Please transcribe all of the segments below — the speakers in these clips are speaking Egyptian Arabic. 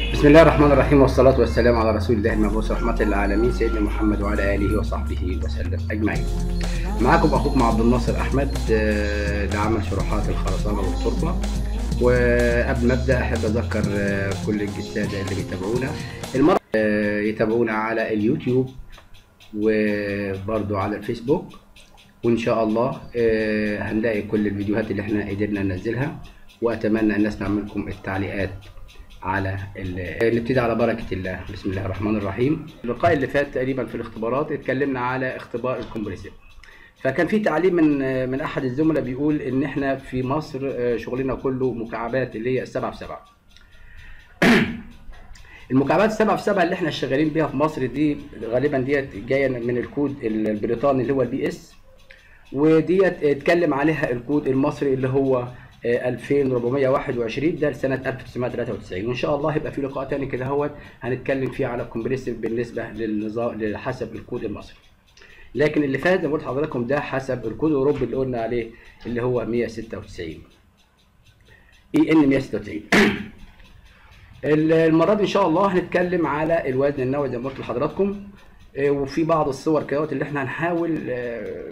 بسم الله الرحمن الرحيم والصلاة والسلام على رسول الله المبعوث رحمة للعالمين سيدنا محمد وعلى آله وصحبه وسلم أجمعين. معاكم أخوكم عبد الناصر أحمد آه، لعمل شروحات الخرسانة والتربة. وقبل ما أبدأ أحب أذكر آه، كل السادة اللي بيتابعونا المرة آه، يتابعونا على اليوتيوب وبرضو على الفيسبوك وإن شاء الله آه، هنلاقي كل الفيديوهات اللي احنا قدرنا ننزلها وأتمنى أن نسمع منكم التعليقات على ال- نبتدي على بركة الله بسم الله الرحمن الرحيم اللقاء اللي فات تقريبا في الاختبارات اتكلمنا على اختبار الكومبريسيف فكان في تعليق من من احد الزملاء بيقول ان احنا في مصر آه، شغلنا كله مكعبات اللي هي السبعة في سبعة المكعبات السبعة في سبعة اللي احنا شغالين بيها في مصر دي غالبا ديت جايه من الكود البريطاني اللي هو البي اس وديت اتكلم عليها الكود المصري اللي هو آه، 2421 ده لسنه 1993 وان شاء الله هيبقى في لقاء تاني كده هو هنتكلم فيه على الكومبريسيف بالنسبه للنظام حسب الكود المصري لكن اللي فات زي ما قلت لحضراتكم ده حسب الكود الاوروبي اللي قلنا عليه اللي هو 196 اي ان 196 ال- المره دي ان شاء الله هنتكلم على الوزن النووي زي ما قلت لحضراتكم آه، وفي بعض الصور كده اللي احنا هنحاول آه،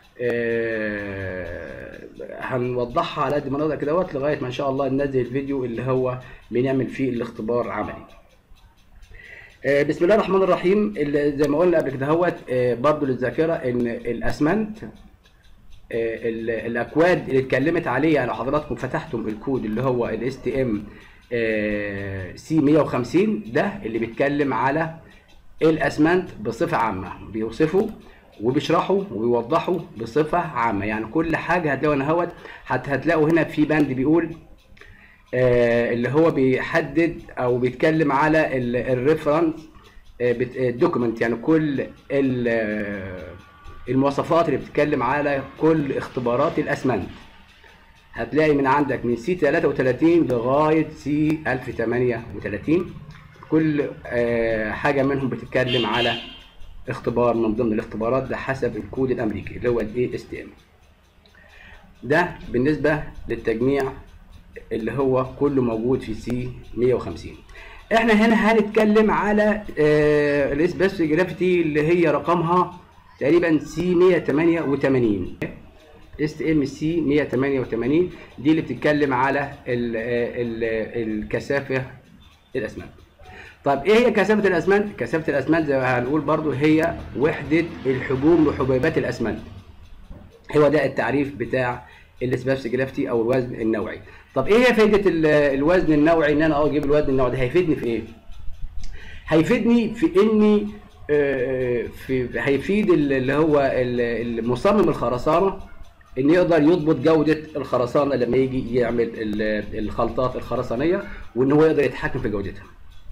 آه، هنوضحها على قد ما نقدر كده لغايه ما ان شاء الله ننزل الفيديو اللي هو بنعمل فيه الاختبار عملي آه، بسم الله الرحمن الرحيم ال- زي ما قلنا قبل كده هوت آه، برضو للذاكره ان الاسمنت آه، ال- الاكواد اللي اتكلمت عليه لو حضراتكم فتحتم الكود اللي هو الاس تي ام سي 150 ده اللي بيتكلم على الاسمنت بصفه عامه بيوصفه وبيشرحوا وبيوضحوا بصفه عامه يعني كل حاجه هتلاقوا هنا هوت هت- هتلاقوا هنا في بند بيقول آه، اللي هو بيحدد او بيتكلم على الريفرنس الدوكيمنت يعني كل ال- آه، المواصفات اللي بتتكلم على كل اختبارات الاسمنت هتلاقي من عندك من سي 33 لغايه سي 1038 كل آه، حاجه منهم بتتكلم على اختبار من ضمن الاختبارات ده حسب الكود الامريكي اللي هو الاي اس تي ام ده بالنسبه للتجميع اللي هو كله موجود في سي 150 احنا هنا هنتكلم على الاسباس جرافيتي اللي هي رقمها تقريبا سي 188 اس تي ام سي 188 دي اللي بتتكلم على ال ال الكثافه الاسمنت طيب ايه هي كثافه الاسمنت كثافه الاسمنت زي ما هنقول برضو هي وحده الحجوم لحبيبات الاسمنت هو ده التعريف بتاع الاسبابس جرافتي او الوزن النوعي طب ايه هي فايده ال- الوزن النوعي ان انا اه اجيب الوزن النوعي ده هيفيدني في ايه هيفيدني في اني آه، في هيفيد ال- اللي هو ال- المصمم الخرسانه ان يقدر يضبط جوده الخرسانه لما يجي يعمل ال- الخلطات الخرسانيه وان هو يقدر يتحكم في جودتها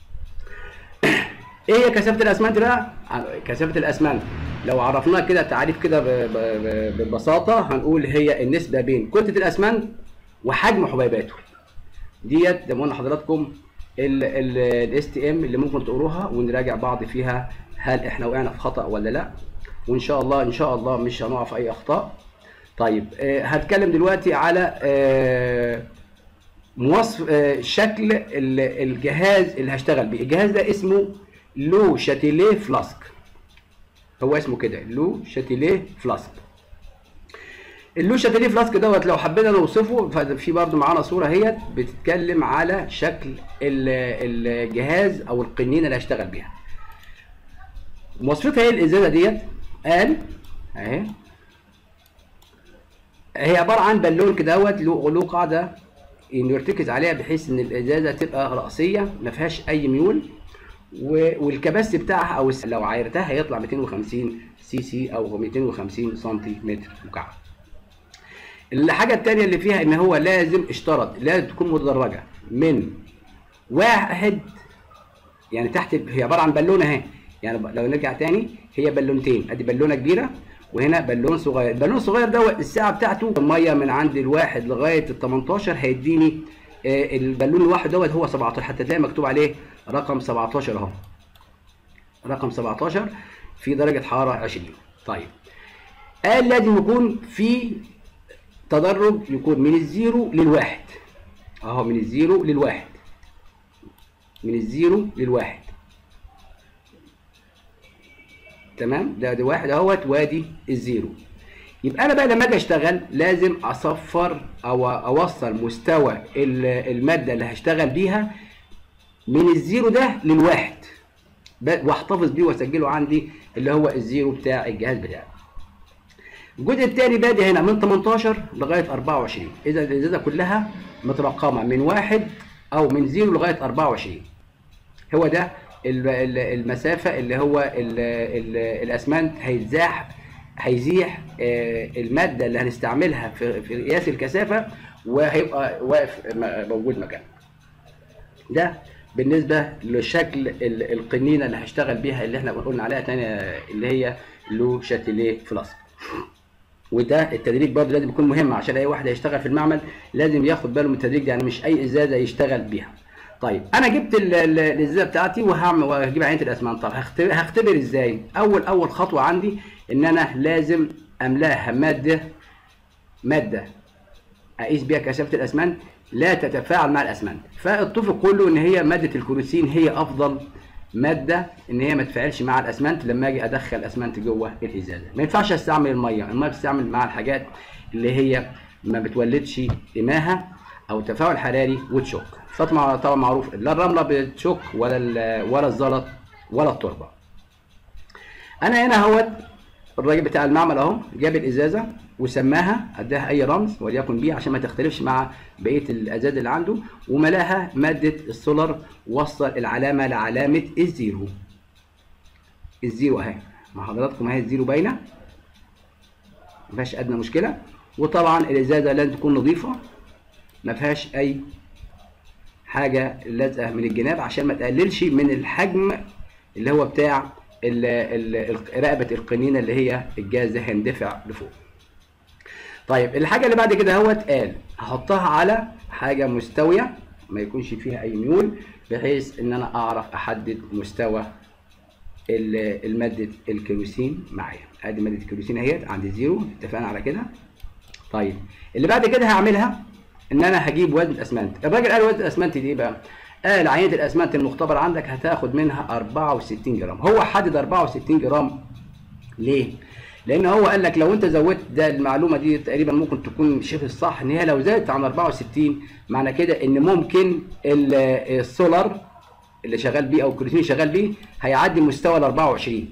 ايه هي كثافه الاسمنت بقى كثافه الاسمنت لو عرفناها كده تعريف كده ب- ب- ب- ببساطه هنقول هي النسبه بين كتله الاسمنت وحجم حبيباته ديت زي ما قلنا لحضراتكم الاس تي ام اللي ممكن تقروها ونراجع بعض فيها هل احنا وقعنا في خطا ولا لا وان شاء الله ان شاء الله مش هنقع في اي اخطاء طيب آه، هتكلم دلوقتي على آه، مواصف آه، شكل ال- الجهاز اللي هشتغل بيه الجهاز ده اسمه لو شاتيليه فلاسك هو اسمه كده لو شاتيليه فلاسك اللو شاتيليه فلاسك دوت لو حبينا نوصفه ففي برضو معانا صوره اهيت بتتكلم على شكل ال- الجهاز او القنينه اللي هشتغل بيها مواصفتها ايه الازازه ديت قال اهي هي عباره عن بالون كده دوت له له قاعده انه يرتكز عليها بحيث ان الازازه تبقى راسيه ما فيهاش اي ميول و- والكباس بتاعها او الس- لو عايرتها هيطلع 250 سي سي او 250 سنتيمتر مكعب الحاجه الثانيه اللي فيها ان هو لازم اشترط لازم تكون مدرجه من واحد يعني تحت هي عباره عن بالونه اهي يعني ب- لو نرجع تاني هي بالونتين ادي بالونه كبيره وهنا بالون صغير البالون الصغير دوت الساعه بتاعته الميه من عند الواحد لغايه ال 18 هيديني آه، البالون الواحد دوت هو 17 حتى تلاقي مكتوب عليه رقم 17 اهو رقم 17 في درجه حراره 20 طيب قال لازم يكون في تدرج يكون من الزيرو للواحد اهو من الزيرو للواحد من الزيرو للواحد تمام ده ده واحد اهوت وادي الزيرو يبقى انا بقى لما اجي اشتغل لازم اصفر او اوصل مستوى ال- الماده اللي هشتغل بيها من الزيرو ده للواحد ب- واحتفظ بيه واسجله عندي اللي هو الزيرو بتاع الجهاز بتاعي الجزء الثاني بادي هنا من 18 لغايه 24 اذا الازازه كلها مترقمه من واحد او من زيرو لغايه 24 هو ده ال- ال- المسافه اللي هو ال ال الاسمنت هيتزاح هيزيح آه، الماده اللي هنستعملها في في قياس الكثافه وهيبقى واقف م- موجود مكانه ده بالنسبه لشكل ال- القنينه اللي هشتغل بيها اللي احنا قلنا عليها تاني اللي هي لو شاتيليه فلاسك وده التدريج برضه لازم يكون مهم عشان اي واحد هيشتغل في المعمل لازم ياخد باله من التدريج ده يعني مش اي ازازه يشتغل بيها طيب انا جبت ال- ال- الازازه بتاعتي وهعمل وهجيب عينه الاسمنت طب هختبر, هختبر ازاي اول اول خطوه عندي ان انا لازم املاها ماده ماده اقيس بيها كثافه الاسمنت لا تتفاعل مع الاسمنت فاتفق كله ان هي ماده الكروسين هي افضل ماده ان هي ما تتفاعلش مع الاسمنت لما اجي ادخل اسمنت جوه الازازه ما ينفعش استعمل الميه الميه بتستعمل مع الحاجات اللي هي ما بتولدش إماها او تفاعل حراري وتشك فطبعا طبعا معروف لا الرمله بتشك ولا ال- ولا الزلط ولا التربه انا هنا اهوت الراجل بتاع المعمل اهو جاب الازازه وسماها اداها اي رمز وليكن بيه عشان ما تختلفش مع بقيه الازاز اللي عنده وملاها ماده السولار وصل العلامه لعلامه الزيرو الزيرو اهي مع حضراتكم اهي الزيرو باينه ما فيهاش ادنى مشكله وطبعا الازازه لازم تكون نظيفه ما فيهاش اي حاجه لازقه من الجناب عشان ما تقللش من الحجم اللي هو بتاع ال- ال- ال- رقبه القنينه اللي هي الجاز ده هيندفع لفوق طيب الحاجه اللي بعد كده هوت قال هحطها على حاجه مستويه ما يكونش فيها اي ميول بحيث ان انا اعرف احدد مستوى ال- الماده الكيروسين معايا ادي ماده الكيروسين اهيت عند زيرو اتفقنا على كده طيب اللي بعد كده هعملها ان انا هجيب وزن الاسمنت الراجل قال وزن الاسمنت دي ايه بقى قال عينه الاسمنت المختبر عندك هتاخد منها 64 جرام هو حدد 64 جرام ليه لان هو قال لك لو انت زودت ده المعلومه دي تقريبا ممكن تكون شبه الصح ان هي لو زادت عن 64 معنى كده ان ممكن ال- السولار اللي شغال بيه او الكروتين شغال بيه هيعدي مستوى ال 24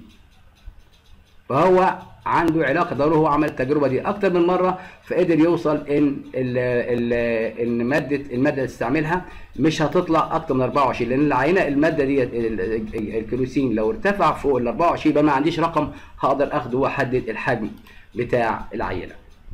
فهو عنده علاقه ضروري هو عمل التجربه دي اكتر من مره فقدر يوصل ان ال ال ان ماده الماده اللي استعملها مش هتطلع اكتر من 24 لان العينه الماده دي ال- ال- الكيروسين لو ارتفع فوق ال 24 يبقى ما عنديش رقم هقدر اخده واحدد الحجم بتاع العينه.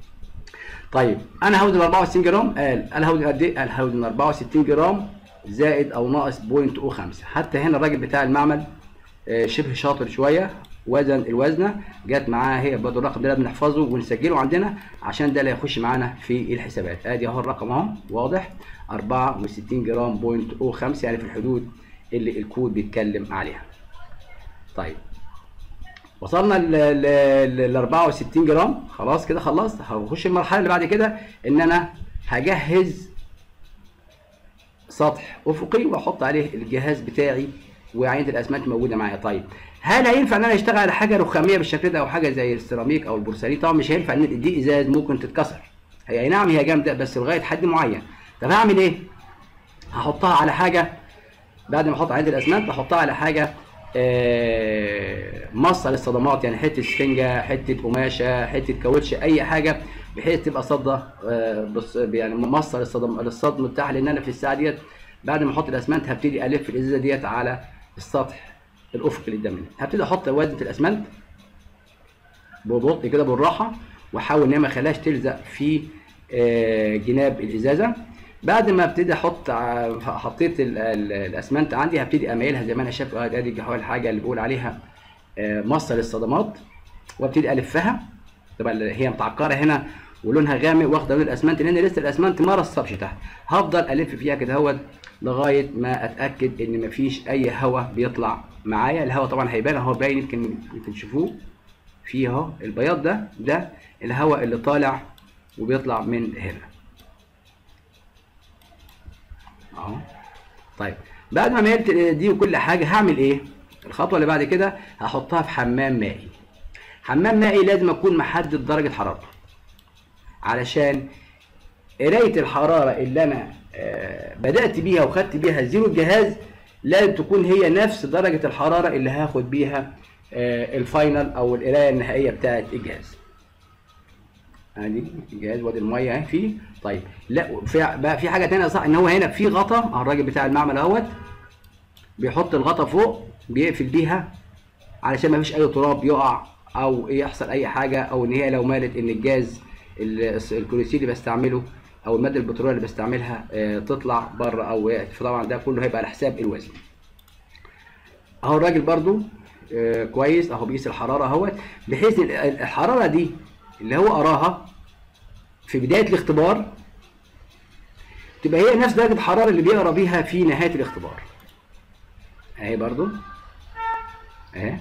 طيب انا هوزن 64 جرام قال انا هوزن قد ايه؟ قال هوزن 64 جرام زائد او ناقص 0.05 حتى هنا الراجل بتاع المعمل آه، شبه شاطر شويه وزن الوزنه جت معاه هي برضه الرقم ده لازم نحفظه ونسجله عندنا عشان ده اللي هيخش معانا في الحسابات ادي اهو الرقم اهو واضح 64 جرام بوينت او 5 يعني في الحدود اللي الكود بيتكلم عليها طيب وصلنا ل 64 جرام خلاص كده خلصت هخش المرحله اللي بعد كده ان انا هجهز سطح افقي واحط عليه الجهاز بتاعي وعينه الاسمنت موجوده معايا طيب هل هينفع ان انا اشتغل على حاجه رخاميه بالشكل ده او حاجه زي السيراميك او البورسلين طبعا مش هينفع ان دي ازاز ممكن تتكسر هي أي نعم هي جامده بس لغايه حد معين طب هعمل ايه هحطها على حاجه بعد ما احط عينه الاسمنت احطها على حاجه آه، مصه للصدمات يعني حته سفنجه حته قماشه حته كاوتش اي حاجه بحيث تبقى صده آه، بص يعني مصه للصدم للصدم بتاعها لان انا في الساعه ديت بعد ما احط الاسمنت هبتدي الف الازازه ديت على السطح الافقي اللي قدامنا هبتدي احط وزنه الاسمنت ببطء كده بالراحه واحاول ان هي ما اخليهاش تلزق في آه، جناب الازازه بعد ما ابتدي احط ع- حطيت ال- ال- الاسمنت عندي هبتدي اميلها زي ما انا شايف ادي ادي حوالي الحاجه اللي بقول عليها آه، مصه للصدمات وابتدي الفها طبعا هي متعكره هنا ولونها غامق واخده لون الاسمنت لان لسه الاسمنت ما رصبش تحت هفضل الف فيها كده اهوت لغايه ما اتاكد ان مفيش اي هواء بيطلع معايا الهواء طبعا هيبان اهو باين يمكن يمكن تشوفوه فيه اهو البياض ده ده الهواء اللي طالع وبيطلع من هنا اهو طيب بعد ما ميلت دي وكل حاجه هعمل ايه الخطوه اللي بعد كده هحطها في حمام مائي حمام مائي لازم اكون محدد درجه حرارته علشان قرايه الحراره اللي انا آه، بدات بيها وخدت بيها زيرو الجهاز لازم تكون هي نفس درجه الحراره اللي هاخد بيها آه، الفاينل او القرايه النهائيه بتاعه الجهاز ادي الجهاز وادي الميه اهي فيه طيب لا في بقى في حاجه ثانيه صح ان هو هنا في غطا على الراجل بتاع المعمل اهوت بيحط الغطا فوق بيقفل بيها علشان ما فيش اي تراب يقع او يحصل اي حاجه او ان هي لو مالت ان الجاز ال- الكروسيل اللي بستعمله او الماده البتروليه اللي بستعملها آه، تطلع بره او وقعت فطبعا ده كله هيبقى على حساب الوزن اهو الراجل برضو آه، كويس اهو بيقيس الحراره اهوت بحيث ال- ال- الحراره دي اللي هو قراها في بدايه الاختبار تبقى هي نفس درجه الحراره اللي بيقرا بيها في نهايه الاختبار اهي برضو اهي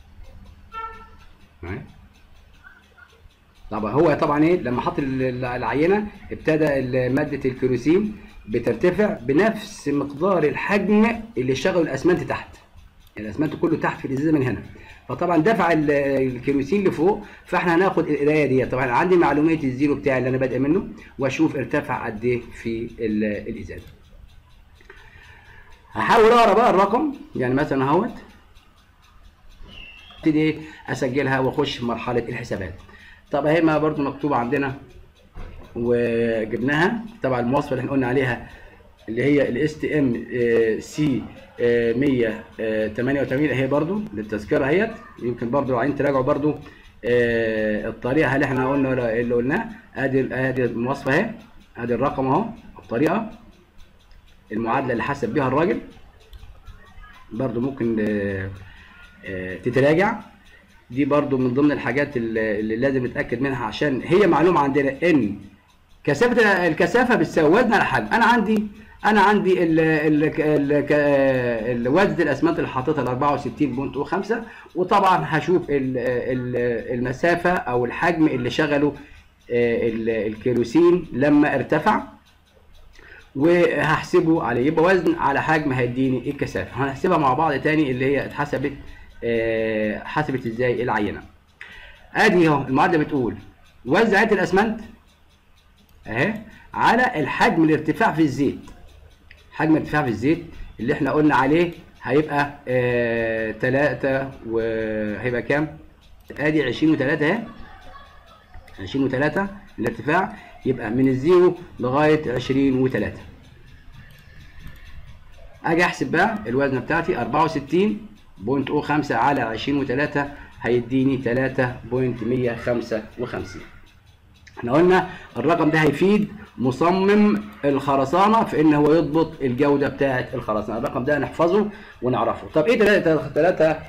اهي طبعا هو طبعا ايه لما حط ال- ال- العينه ابتدى ال- ماده الكيروسين بترتفع بنفس مقدار الحجم اللي شغله الاسمنت تحت الاسمنت كله تحت في الازازه من هنا فطبعا دفع ال- الكيروسين لفوق فاحنا هناخد القرايه دي طبعا عندي معلومات الزيرو بتاعي اللي انا بادئ منه واشوف ارتفع قد ايه في ال- الازازه هحاول اقرا بقى الرقم يعني مثلا اهوت ابتدي اسجلها واخش في مرحله الحسابات طب اهي ما برضو مكتوبه عندنا وجبناها طبعا المواصفه اللي احنا قلنا عليها اللي هي الاس تي ام سي 188 اهي برضو للتذكره اهيت يمكن برضو لو عايزين تراجعوا برضو آه، الطريقه اللي احنا قلنا ولا اللي قلناه ادي ادي المواصفه اهي ادي الرقم اهو الطريقه المعادله اللي حسب بيها الراجل برضو ممكن آه، آه، تتراجع دي برضو من ضمن الحاجات اللي اللي لازم نتاكد منها عشان هي معلومه عندنا ان كثافه الكثافه بتساوي وزن على حجم انا عندي انا عندي ال ال ال ال وزن الاسمنت اللي حاططها ال 64.5 وطبعا هشوف ال ال المسافه او الحجم اللي شغله آه، ال- الكيروسين لما ارتفع وهحسبه عليه يبقى وزن على حجم هيديني الكثافه هنحسبها مع بعض تاني اللي هي اتحسبت آه، حسبت ازاي العينه ادي اهو المعادله بتقول وزن عينه الاسمنت اهي على الحجم الارتفاع في الزيت حجم الارتفاع في الزيت اللي احنا قلنا عليه هيبقى آه 3 وهيبقى كام؟ ادي 20 و3 اهي 20 و3 الارتفاع يبقى من الزيرو لغايه 20 و3 اجي احسب بقى الوزنه بتاعتي 64.05 على 20 و3 هيديني 3.155 احنا قلنا الرقم ده هيفيد مصمم الخرسانه في ان هو يضبط الجوده بتاعه الخرسانه الرقم ده نحفظه ونعرفه طب ايه 3 3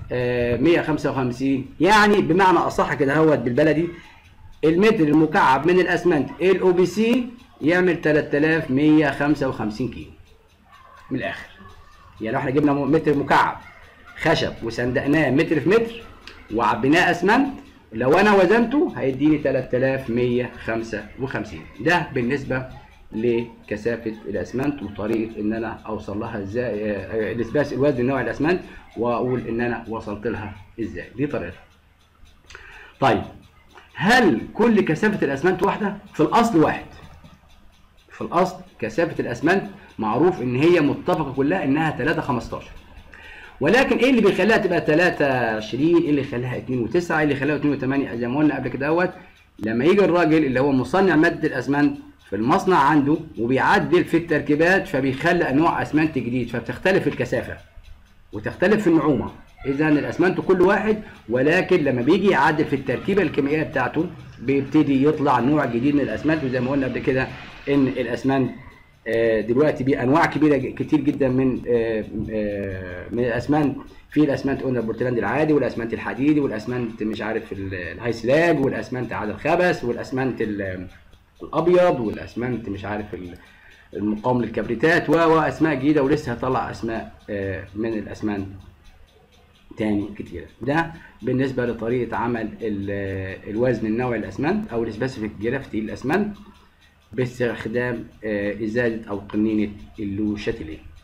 155 يعني بمعنى اصح كده هوت بالبلدي المتر المكعب من الاسمنت الاو بي سي يعمل 3155 كيلو من الاخر يعني لو احنا جبنا متر مكعب خشب وصندقناه متر في متر وعبيناه اسمنت لو انا وزنته هيديني 3155 ده بالنسبه لكثافه الاسمنت وطريقه ان انا اوصل لها ازاي آه، الاسباس الوزن نوع الاسمنت واقول ان انا وصلت لها ازاي دي طريقتها طيب هل كل كثافه الاسمنت واحده في الاصل واحد في الاصل كثافه الاسمنت معروف ان هي متفقه كلها انها 3 15 ولكن ايه اللي بيخليها تبقى 23 ايه اللي يخليها 2 و9 ايه اللي يخليها 2 و8 زي ما قلنا قبل كده اهوت لما يجي الراجل اللي هو مصنع ماده الاسمنت في المصنع عنده وبيعدل في التركيبات فبيخلق نوع اسمنت جديد فبتختلف الكثافه وتختلف في النعومه اذا الاسمنت كل واحد ولكن لما بيجي يعدل في التركيبه الكيميائيه بتاعته بيبتدي يطلع نوع جديد من الاسمنت وزي ما قلنا قبل كده ان الاسمنت آه، دلوقتي بانواع كبيره ج- كتير جدا من آه، آه، من الاسمنت في الاسمنت قلنا البورتلاند العادي والاسمنت الحديدي والاسمنت مش عارف ال- الهاي سلاج والاسمنت عاد الخبس والاسمنت ال- الابيض والاسمنت مش عارف ال- المقاوم للكبريتات و- واسماء جديده ولسه هطلع اسماء آه، من الاسمنت تاني كتيرة ده بالنسبة لطريقة عمل ال- الوزن النوعي الأسمنت أو السبيسيفيك جرافيتي الأسمنت باستخدام آه، إزالة أو قنينة اللوشاتيلين